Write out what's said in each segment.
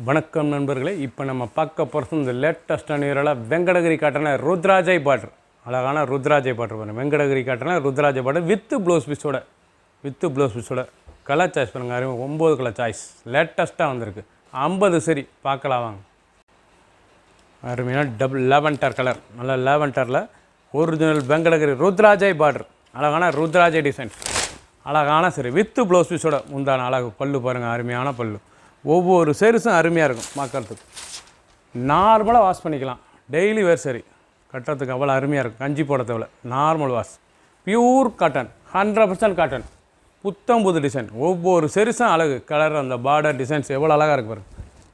வணக்கம் நண்பர்களே இப்போ நம்ம பார்க்க போகிறது இந்த லேட்டஸ்டான இயரில் வெங்கடகிரி காட்டின ருத்ராஜை பாட்ரு அழகான ருத்ராஜை பாட்ரு பாருங்க வெங்கடகிரி காட்டின ருத்ராஜை பாட்ரு வித்து ப்ளவுஸ் பீஸோட வித்து ப்ளவுஸ் பீஸோட கலர் சாய்ஸ் பாருங்க அருமை ஒம்பது கலர் சாய்ஸ் லேட்டஸ்ட்டாக வந்திருக்கு ஐம்பது சரி பார்க்கலாம் வாங்க அருமையான டபுள் லேவன்டர் கலர் நல்ல லேவன்டரில் ஒரிஜினல் வெங்கடகிரி ருத்ராஜை பார்டர் அழகான ருத்ராஜை டிசைன் அழகான சரி வித்து ப்ளவுஸ் பீஸோட முந்தான அழகு பல்லு பாருங்கள் அருமையான பல்லு ஒவ்வொரு சேரிஸும் அருமையாக இருக்கும் பார்க்கறதுக்கு நார்மலாக வாஷ் பண்ணிக்கலாம் டெய்லி வேர் சரி கட்டுறதுக்கு அவ்வளோ அருமையாக இருக்கும் கஞ்சி போட தேவையில்ல normal wash pure cotton hundred percent cotton புத்தம் புது டிசைன் ஒவ்வொரு செரிசும் அழகு கலர் அந்த பார்டர் டிசைன்ஸ் எவ்வளோ அழகாக இருக்கு பாருங்க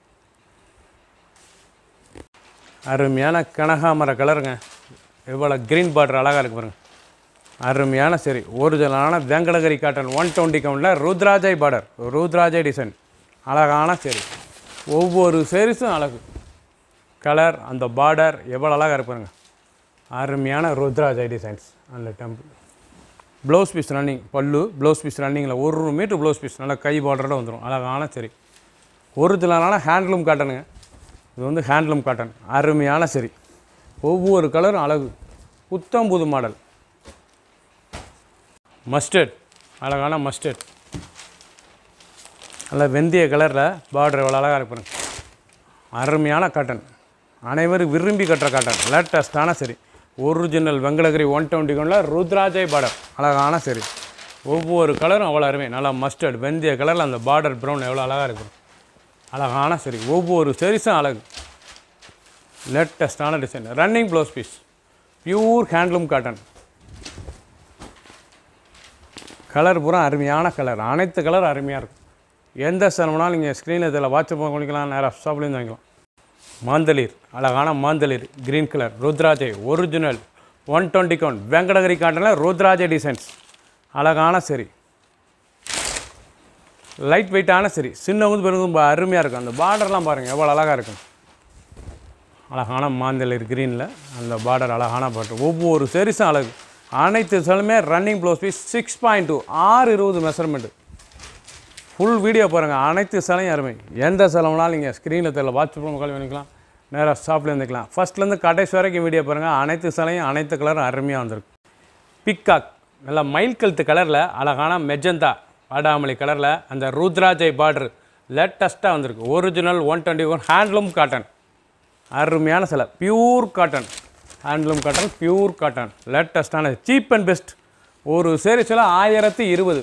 அருமையான கனகாமர கலருங்க எவ்வளோ க்ரீன் பார்டர் அழகாக இருக்கு பாருங்க அருமையான சரி ஒரிஜினலான வெங்கடகிரி காட்டன் ஒன் டுவெண்ட்டி கவுண்டில் ருத்ராஜை பார்டர் ருத்ராஜை டிசைன் அழகான சரி ஒவ்வொரு சரிஸும் அழகு கலர் அந்த பார்டர் எவ்வளோ அழகாக இருக்கு பாருங்க அருமையான ருத்ராஜை டிசைன்ஸ் அந்த டெம்பிள் ப்ளவுஸ் பீஸ் ரன்னிங் பல்லு ப்ளவுஸ் பீஸ் ரன்னிங்கில் ஒரு மீட்ரு ப்ளவுஸ் பீஸ் நல்லா கை பார்டரோட வந்துடும் அழகான சரி ஒரிஜினலான ஹேண்ட்லூம் காட்டனுங்க இது வந்து ஹேண்ட்லூம் காட்டன் அருமையான சரி ஒவ்வொரு கலரும் அழகு புத்தம் புது மாடல் மஸ்டர்ட் அழகான மஸ்டர்ட் நல்ல வெந்தய கலரில் பார்டர் எவ்வளோ அழகாக இருக்கு பாருங்க அருமையான காட்டன் அனைவரும் விரும்பி கட்டுற காட்டன் லேட்டஸ்டான சரி ஒரிஜினல் வெங்கடகிரி ஒன் டுவெண்ட்டி கொண்டில் ருத்ராஜை பார்டர் அழகான சரி ஒவ்வொரு கலரும் அவ்வளோ அருமை நல்லா மஸ்டர்ட் வெந்தய கலரில் அந்த பார்டர் ப்ரௌன் எவ்வளோ அழகாக இருக்கு பாருங்க. அழகான சரி ஒவ்வொரு சரிஸும் அழகு லேட்டஸ்டான design running blouse piece pure handloom cotton colour பூரா அருமையான கலர் அனைத்து கலர் அருமையாக இருக்கும் எந்த சிரமம்னாலும் நீங்கள் ஸ்க்ரீனில் இதில் வாட்ஸ்அப் பண்ணிக்கலாம் நேராக ஷாப்லேருந்து வாங்கிக்கலாம் மாந்தளிர் அழகான மாந்தளிர் க்ரீன் கலர் ருத்ராஜை original one twenty count Venkatagiri காட்டனில் ருத்ராஜை டிசைன்ஸ் அழகான சரி லைட் வெயிட்டான சரி சின்னவங்க பெருங்கும் ரொம்ப அருமையாக இருக்கும் அந்த பார்டர்லாம் பாருங்கள் எவ்வளோ அழகாக இருக்கும் அழகான மாந்தளிர் க்ரீனில் அந்த பார்டர் அழகான பார்டர் ஒவ்வொரு சரிஸும் அழகு அனைத்து சிலுமே running blouse piece six point two ஆறு இருபது மெஷர்மெண்ட்டு ஃபுல் வீடியோ பாருங்கள் அனைத்து சிலையும் அருமை எந்த சிலம்னாலும் நீங்கள் ஸ்க்ரீனில் தெரியல வாட்ஸ்அப் கால் பண்ணிக்கலாம் நேராக ஷாப்பில் இருந்துக்கலாம் ஃபஸ்ட்லேருந்து கடைசி வரைக்கும் வீடியோ பாருங்கள் அனைத்து சிலையும் அனைத்து கலரும் அருமையாக வந்திருக்கு பிக்காக் நல்லா மயில் கழுத்து கலரில் அழகான மெஜந்தா வாடாமலி கலரில் அந்த ருத்ராஜை பார்டர் லேட்டஸ்ட்டாக வந்திருக்கு original one twenty one handloom cotton அருமையான சிலை pure cotton handloom cotton pure cotton லேட்டஸ்ட்டான சீப் அண்ட் பெஸ்ட் ஒரு சேரி சில ஆயிரத்தி இருபது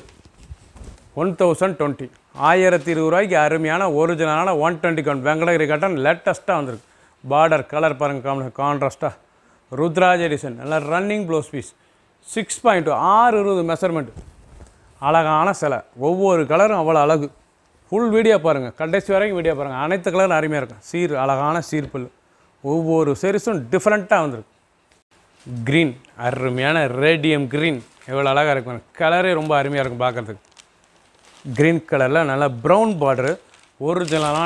ஒன் தௌசண்ட் டுவெண்ட்டி ஆயிரத்தி இருபது ரூபாய்க்கு அருமையான ஒரிஜினலான one twenty count Venkatagiri cotton லேட்டஸ்ட்டாக வந்திருக்கு பார்டர் கலர் பாருங்கள் காம கான்ட்ராஸ்ட்டாக ருத்ராஜ் எடிஷன் நல்லா running blouse piece six point ஆறு இருபது மெஷர்மெண்ட் அழகான சிலை ஒவ்வொரு கலரும் அவ்வளோ அழகு ஃபுல் வீடியோ பாருங்கள் கடைசி வரைக்கும் வீடியோ பாருங்கள் அனைத்து கலரும் அருமையாக இருக்கும் சீர் அழகான சீர்பல் ஒவ்வொரு சீரிஸும் டிஃப்ரெண்ட்டாக வந்திருக்கு க்ரீன் அருமையான ரேடியம் க்ரீன் எவ்வளோ அழகாக இருக்கும் கலரே ரொம்ப அருமையாக இருக்கும் பார்க்குறதுக்கு க்ரீன் கலரில் நல்ல ப்ரௌன் பார்டரு ஒரிஜினலான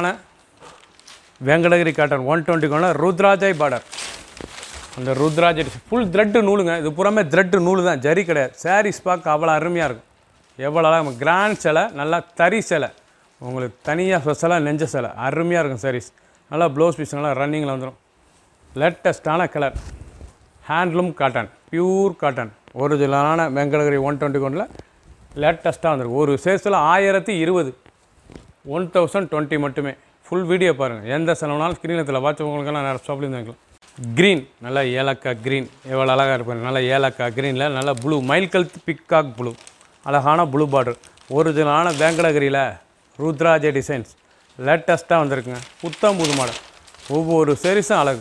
வெங்கடகிரி காட்டன் ஒன் டுவெண்ட்டி கொண்ட ருத்ராஜாய் பார்டர் அந்த ருத்ராஜ் ஃபுல் த்ரெட்டு நூலுங்க இது புறமே த்ரெட்டு நூலு தான் ஜரி கிடையாது சாரீஸ் பார்க்க அவ்வளோ அருமையாக இருக்கும் எவ்வளோ அழகா கிராண்ட் சிலை நல்லா தறி சிலை உங்களுக்கு தனியாக ஸ்பெஷலாக நெஞ்ச சிலை அருமையாக இருக்கும் சாரீஸ் நல்லா ப்ளவுஸ் பீஸ் நல்லா ரன்னிங்கில் வந்துடும் லேட்டஸ்டான colour handloom cotton pure cotton ஒரிஜினலான வெங்கடகிரி ஒன் டுவெண்ட்டி கொண்டில் லேட்டஸ்ட்டாக வந்திருக்கு ஒரு சேஸில் ஆயிரத்தி இருபது ஒன் தௌசண்ட் டுவெண்ட்டி மட்டுமே ஃபுல் வீடியோ பாருங்கள் எந்த செலவுனாலும் ஸ்க்ரீனத்தில் வாட்சவங்களுக்கெல்லாம் நேரம் ஷாப்லேருந்து வாங்கிக்கலாம் க்ரீன் நல்லா ஏலக்காய் க்ரீன் எவ்வளோ அழகாக இருப்பாங்க நல்லா ஏலக்காய் க்ரீனில் நல்லா ப்ளூ மயில் கழுத்து பிக்காக் ப்ளூ அழகான ப்ளூ பார்டர் ஒரிஜினலான வேங்கடகிரியில் ருத்ராஜ டிசைன்ஸ் லேட்டஸ்ட்டாக வந்திருக்குங்க புத்தம் புது மாடல் ஒவ்வொரு சரிஸும் அழகு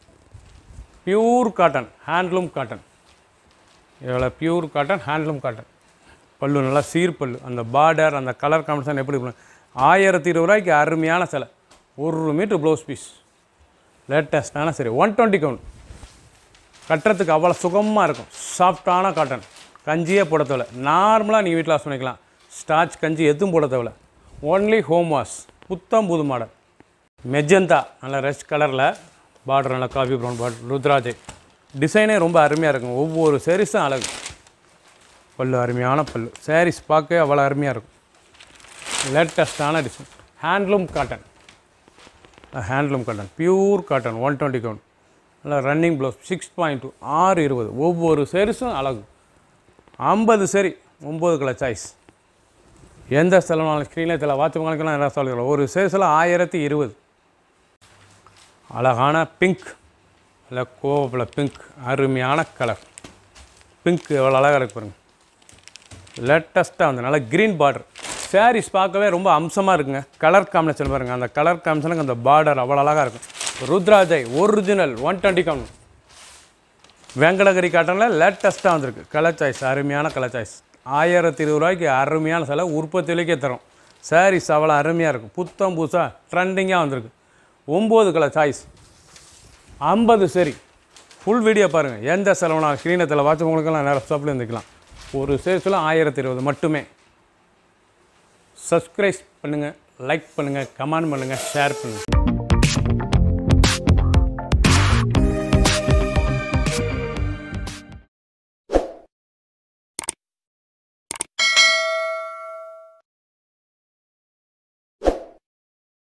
பியூர் காட்டன் ஹேண்ட்லூம் காட்டன் எவ்வளோ பியூர் காட்டன் ஹேண்ட்லூம் காட்டன் பல்லு நல்லா சீர் பல்லு அந்த பார்டர் அந்த கலர் காம்பினேஷன் எப்படி பண்ணு ஆயிரத்தி இருபது ரூபாய்க்கு அருமையான சிலை ஒரு மீட்ரு ப்ளவுஸ் பீஸ் லேட்டஸ்டான சரி ஒன் டுவெண்ட்டி கவுண்ட் கட்டுறதுக்கு அவ்வளோ சுகமாக இருக்கும் சாஃப்டான காட்டன் கஞ்சியே போட தேவையில்ல நார்மலாக நீங்கள் வீட்டில் வாஷ் பண்ணிக்கலாம் ஸ்டார்ச் கஞ்சி எதுவும் போட தேவையில்ல ஒன்லி ஹோம் வாஷ் புத்தம் புது மாடல் மெஜந்தா நல்ல ரெஸ்ட் கலரில் பார்டர் நல்லா காஃபி ப்ரௌன் பார்டர் ருத்ராஜை டிசைனே ரொம்ப அருமையாக இருக்கும் ஒவ்வொரு சரிஸும் அழகு பல்லு அருமையான பல்லு சாரீஸ் பார்க்கவே அவ்வளோ அருமையாக இருக்கும் லேட்டஸ்டான design handloom cotton handloom cotton pure cotton one twenty count நல்லா running blouse six point two ஆறு இருபது ஒவ்வொரு சரிஸும் அழகு ஐம்பது சரி ஒம்பது கலர் சாய்ஸ் எந்த செலவானாலும் ஸ்க்ரீனில் தெரியல வாட்சவங்களுக்கெல்லாம் நிறையா சொல்லிடுறோம் ஒரு சேஸில் ஆயிரத்தி இருபது அழகான பிங்க் இல்லை கோவப்பில் பிங்க் அருமையான கலர் பிங்க் எவ்வளோ அழகாக இருக்கு பாருங்க லேட்டஸ்ட்டாக வந்து நல்லா க்ரீன் பார்டர் சாரீஸ் பார்க்கவே ரொம்ப அம்சமாக இருக்குங்க கலர் காம்பினேஷன் பாருங்கள் அந்த கலர் காம்பினேஷனுக்கு அந்த பார்டர் அவ்வளோ அழகாக இருக்கும் ருத்ராஜை original one twenty count Venkatagiri காட்டனில் லேட்டஸ்ட்டாக வந்திருக்கு கலர் சாய்ஸ் அருமையான கலர் சாய்ஸ் ஆயிரத்தி இருபது ரூபாய்க்கு அருமையான சிலை உற்பத்தியிலேக்கே தரும் சாரீஸ் அவ்வளோ அருமையாக இருக்கும் புத்தம் புதுசாக ட்ரெண்டிங்காக வந்திருக்கு ஒம்பது கலர் சாய்ஸ் ஐம்பது சரி ஃபுல் வீடியோ பாருங்கள் எந்த செலவுனா ஸ்க்ரீனத்தில் வாட்சவங்களுக்கெல்லாம் நேரம் ஷாப்பில் இருந்துக்கலாம் ஒரு சேல்ஸில் ஆயிரத்தி இருபது மட்டுமே சப்ஸ்கிரைப் பண்ணுங்கள் லைக் பண்ணுங்கள் கமெண்ட் பண்ணுங்கள் ஷேர் பண்ணுங்கள்